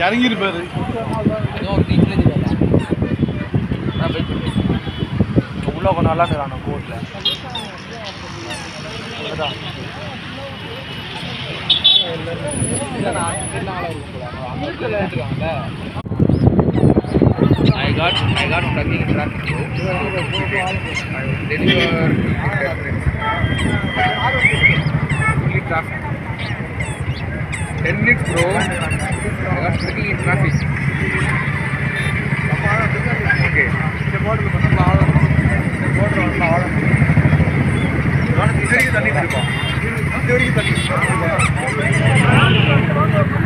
இறங்கியிருப்பாரு உள்ள கொஞ்சம் நல்லா இருக்கிறான் கோர்ட்டில் I got I got stuck in traffic. I will deliver Only traffic. Ten minutes, bro. I got stuck in traffic. Okay. இந்த போர்டில் பார்த்தா ஆழம் இந்த போர்டில் வந்து ஆழம் இது வரைக்கும் தண்ணி இருக்கும் இது வரைக்கும் தண்ணி